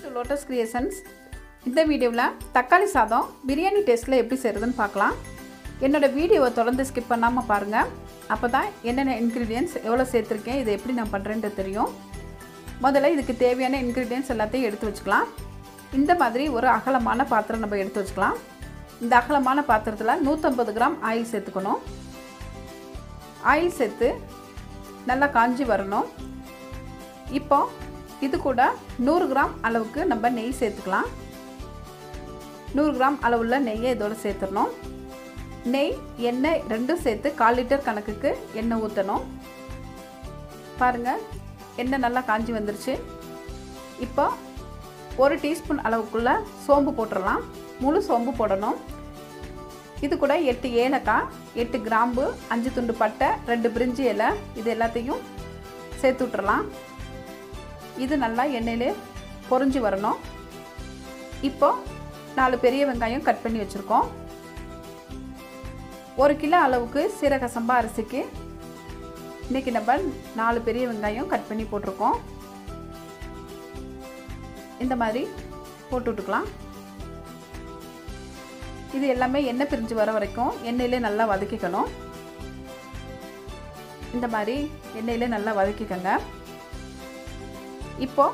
to lotus creations இந்த வீடியோவில் தக்காளி சாதம் பிரியாணி டேஸ்ட்டில் எப்படி செய்கிறதுன்னு பார்க்கலாம் என்னோடய வீடியோவை தொடர்ந்து ஸ்கிப் பண்ணாமல் பாருங்கள் அப்போ தான் என்னென்ன இன்க்ரீடியன்ஸ் எவ்வளோ சேர்த்துருக்கேன் இதை எப்படி நான் பண்ணுறேன்ட்டு தெரியும் முதல்ல இதுக்கு தேவையான இன்க்ரீடியன்ஸ் எல்லாத்தையும் எடுத்து வச்சுக்கலாம் இந்த மாதிரி ஒரு அகலமான பாத்திரம் நம்ம எடுத்து வச்சுக்கலாம் இந்த அகலமான பாத்திரத்தில் நூற்றம்பது கிராம் ஆயில் சேர்த்துக்கணும் ஆயில் சேர்த்து நல்லா காஞ்சி வரணும் இப்போ இது கூட நூறு கிராம் அளவுக்கு நம்ம நெய் சேர்த்துக்கலாம் நூறு கிராம் அளவுள்ள நெய்யை இதோட சேர்த்துடணும் நெய் எண்ணெய் ரெண்டும் சேர்த்து கால் லிட்டர் கணக்குக்கு எண்ணெய் ஊற்றணும் பாருங்கள் எண்ணெய் நல்லா காஞ்சி வந்துருச்சு இப்போ ஒரு டீஸ்பூன் அளவுக்குள்ள சோம்பு போட்டுடலாம் முழு சோம்பு போடணும் இது கூட எட்டு ஏலக்காய் எட்டு கிராம்பு அஞ்சு துண்டு பட்டை ரெண்டு பிரிஞ்சி இலை இது எல்லாத்தையும் சேர்த்து விட்டுறலாம் இது நல்லா எண்ணெயிலே பொறிஞ்சு வரணும் இப்போ நாலு பெரிய வெங்காயம் கட் பண்ணி வச்சுருக்கோம் ஒரு கிலோ அளவுக்கு சீரக சம்பா அரிசிக்கு இன்றைக்கி நம்ம நாலு பெரிய வெங்காயம் கட் பண்ணி போட்டிருக்கோம் இந்த மாதிரி போட்டு விட்டுக்கலாம் இது எல்லாமே எண்ணெய் பிரிஞ்சு வர வரைக்கும் எண்ணெயிலே நல்லா வதக்கிக்கணும் இந்த மாதிரி எண்ணெயிலே நல்லா வதக்கிக்கோங்க இப்போ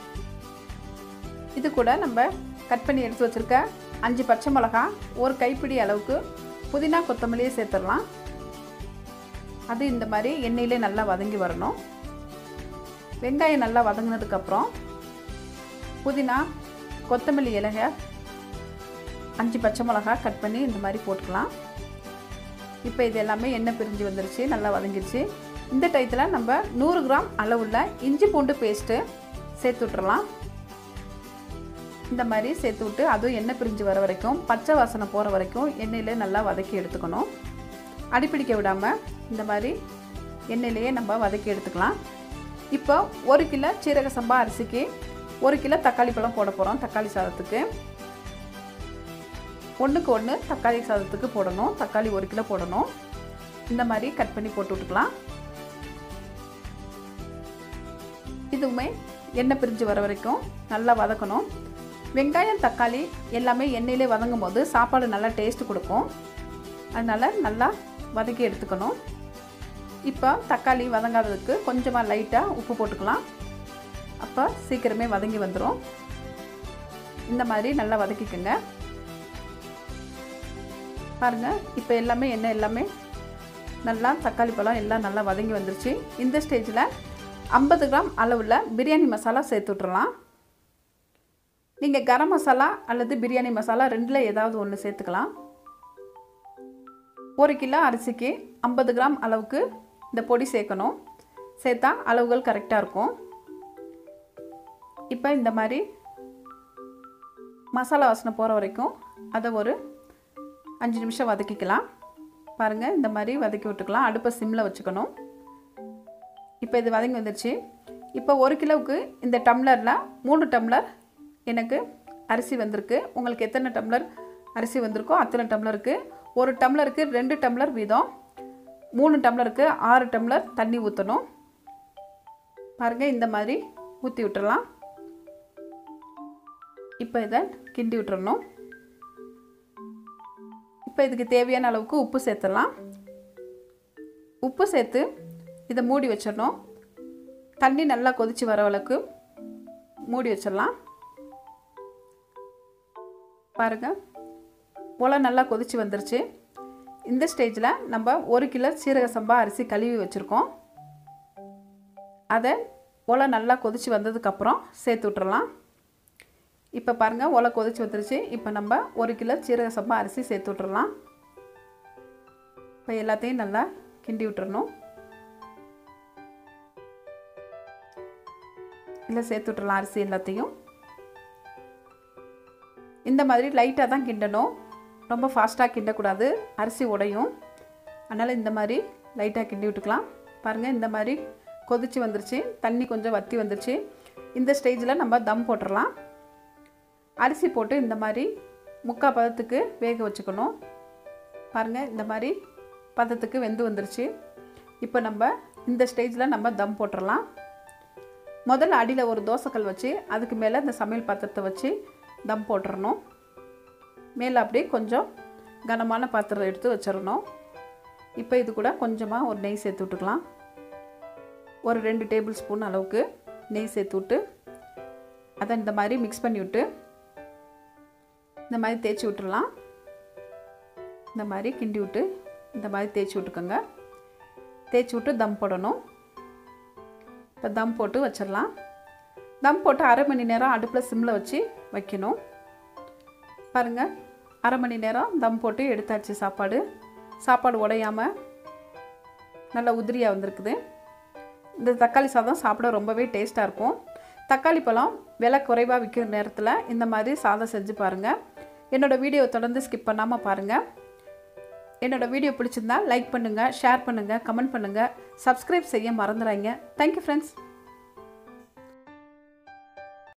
இது கூட நம்ம கட் பண்ணி எடுத்து வச்சுருக்க அஞ்சு பச்சை மிளகா ஒரு கைப்பிடி அளவுக்கு புதினா கொத்தமல்லியே சேர்த்துடலாம் அது இந்த மாதிரி எண்ணெயிலே நல்லா வதங்கி வரணும் வெங்காயம் நல்லா வதங்கினதுக்கப்புறம் புதினா கொத்தமல்லி இலகை அஞ்சு பச்சை மிளகா கட் பண்ணி இந்த மாதிரி போட்டுக்கலாம் இப்போ இது எல்லாமே எண்ணெய் பிரிஞ்சு வந்துருச்சு நல்லா வதங்கிருச்சு இந்த டயத்தில் நம்ம நூறு கிராம் அளவுள்ள இஞ்சி பூண்டு பேஸ்ட்டு சேர்த்து விட்றலாம் இந்த மாதிரி சேர்த்து விட்டு அதுவும் எண்ணெய் பிரிஞ்சு வர வரைக்கும் பச்சை வாசனை போகிற வரைக்கும் எண்ணெயில் நல்லா வதக்கி எடுத்துக்கணும் அடிப்பிடிக்க விடாமல் இந்த மாதிரி எண்ணெயிலேயே நம்ம வதக்கி எடுத்துக்கலாம் இப்போ ஒரு கிலோ சீரக சம்பா அரிசிக்கு ஒரு கிலோ தக்காளி பழம் போட போகிறோம் தக்காளி சாதத்துக்கு ஒன்றுக்கு ஒன்று தக்காளி சாதத்துக்கு போடணும் தக்காளி ஒரு கிலோ போடணும் இந்த மாதிரி கட் பண்ணி போட்டு விட்டுக்கலாம் இதுவுமே எண்ணெய் பிரிஞ்சு வர வரைக்கும் நல்லா வதக்கணும் வெங்காயம் தக்காளி எல்லாமே எண்ணெயிலே வதங்கும் போது சாப்பாடு நல்லா டேஸ்ட் கொடுக்கும் அதனால் நல்லா வதக்கி எடுத்துக்கணும் இப்போ தக்காளி வதங்காததுக்கு கொஞ்சமாக லைட்டாக உப்பு போட்டுக்கலாம் அப்போ சீக்கிரமே வதங்கி வந்துடும் இந்த மாதிரி நல்லா வதக்கிக்கோங்க பாருங்கள் இப்போ எல்லாமே எண்ணெய் எல்லாமே நல்லா தக்காளி பழம் எல்லாம் நல்லா வதங்கி வந்துருச்சு இந்த ஸ்டேஜில் ஐம்பது கிராம் அளவில் பிரியாணி மசாலா சேர்த்து விட்றலாம் நீங்கள் கரம் மசாலா அல்லது பிரியாணி மசாலா ரெண்டில் ஏதாவது ஒன்று சேர்த்துக்கலாம் ஒரு கிலோ அரிசிக்கு ஐம்பது கிராம் அளவுக்கு இந்த பொடி சேர்க்கணும் சேர்த்தா அளவுகள் கரெக்டாக இருக்கும் இப்போ இந்த மாதிரி மசாலா வாசனை போகிற வரைக்கும் அதை ஒரு அஞ்சு நிமிஷம் வதக்கிக்கலாம் பாருங்கள் இந்த மாதிரி வதக்கி விட்டுக்கலாம் அடுப்பை சிம்மில் வச்சுக்கணும் இப்போ இது வதங்கி வந்துருச்சு இப்போ ஒரு கிலோவுக்கு இந்த டம்ளரில் மூணு டம்ளர் எனக்கு அரிசி வந்திருக்கு உங்களுக்கு எத்தனை டம்ளர் அரிசி வந்திருக்கோ அத்தனை டம்ளருக்கு ஒரு டம்ளருக்கு ரெண்டு டம்ளர் வீதம் மூணு டம்ளருக்கு ஆறு டம்ளர் தண்ணி ஊற்றணும் பாருங்கள் இந்த மாதிரி ஊற்றி விட்டுறலாம் இப்போ இதை கிண்டி விட்டுறணும் இப்போ இதுக்கு தேவையான அளவுக்கு உப்பு சேர்த்துடலாம் உப்பு சேர்த்து இதை மூடி வச்சிடணும் தண்ணி நல்லா கொதித்து வர அளவுக்கு மூடி வச்சிடலாம் பாருங்கள் உலை நல்லா கொதித்து வந்துருச்சு இந்த ஸ்டேஜில் நம்ம ஒரு கிலோ சீரக சம்பா அரிசி கழுவி வச்சுருக்கோம் அதை உலை நல்லா கொதித்து வந்ததுக்கப்புறம் சேர்த்து விட்றலாம் இப்போ பாருங்கள் உலை கொதிச்சு வந்துருச்சு இப்போ நம்ம ஒரு கிலோ சீரக சம்பா அரிசி சேர்த்து விட்றலாம் இப்போ எல்லாத்தையும் நல்லா கிண்டி விட்டுறணும் இல்லை சேர்த்து விட்றலாம் அரிசி எல்லாத்தையும் இந்த மாதிரி லைட்டாக தான் கிண்டணும் ரொம்ப ஃபாஸ்ட்டாக கிண்டக்கூடாது அரிசி உடையும் அதனால் இந்த மாதிரி லைட்டாக கிண்டி விட்டுக்கலாம் பாருங்கள் இந்த மாதிரி கொதிச்சு வந்துருச்சு தண்ணி கொஞ்சம் வற்றி வந்துருச்சு இந்த ஸ்டேஜில் நம்ம தம் போட்டுடலாம் அரிசி போட்டு இந்த மாதிரி முக்கால் பதத்துக்கு வேக வச்சுக்கணும் பாருங்கள் இந்த மாதிரி பதத்துக்கு வெந்து வந்துருச்சு இப்போ நம்ம இந்த ஸ்டேஜில் நம்ம தம் போட்டுடலாம் முதல்ல அடியில் ஒரு தோசைக்கல் வச்சு அதுக்கு மேலே இந்த சமையல் பாத்திரத்தை வச்சு தம் போட்டுறணும் மேலே அப்படியே கொஞ்சம் கனமான பாத்திரம் எடுத்து வச்சிடணும் இப்போ இது கூட கொஞ்சமாக ஒரு நெய் சேர்த்து விட்டுக்கலாம் ஒரு ரெண்டு டேபிள் ஸ்பூன் அளவுக்கு நெய் சேர்த்து விட்டு அதை இந்த மாதிரி மிக்ஸ் பண்ணி விட்டு இந்த மாதிரி தேய்ச்சி விட்டுறலாம் இந்த மாதிரி கிண்டி விட்டு இந்த மாதிரி தேய்ச்சி விட்டுக்கோங்க தேய்ச்சி விட்டு தம் போடணும் இப்போ தம் போட்டு வச்சிடலாம் தம் போட்டு அரை மணி நேரம் அடுப்பில் சிம்மில் வச்சு வைக்கணும் பாருங்கள் அரை மணி நேரம் தம் போட்டு எடுத்தாச்சு சாப்பாடு சாப்பாடு உடையாமல் நல்லா உதிரியாக வந்திருக்குது இந்த தக்காளி சாதம் சாப்பிட ரொம்பவே டேஸ்ட்டாக இருக்கும் தக்காளி பழம் விலை குறைவாக விற்கிற நேரத்தில் இந்த மாதிரி சாதம் செஞ்சு பாருங்கள் என்னோடய வீடியோ தொடர்ந்து ஸ்கிப் பண்ணாமல் பாருங்கள் என்னோடய வீடியோ பிடிச்சிருந்தா லைக் பண்ணுங்கள் ஷேர் பண்ணுங்கள் கமெண்ட் பண்ணுங்கள் சப்ஸ்கிரைப் செய்ய மறந்துடாங்க தேங்க்யூ ஃப்ரெண்ட்ஸ்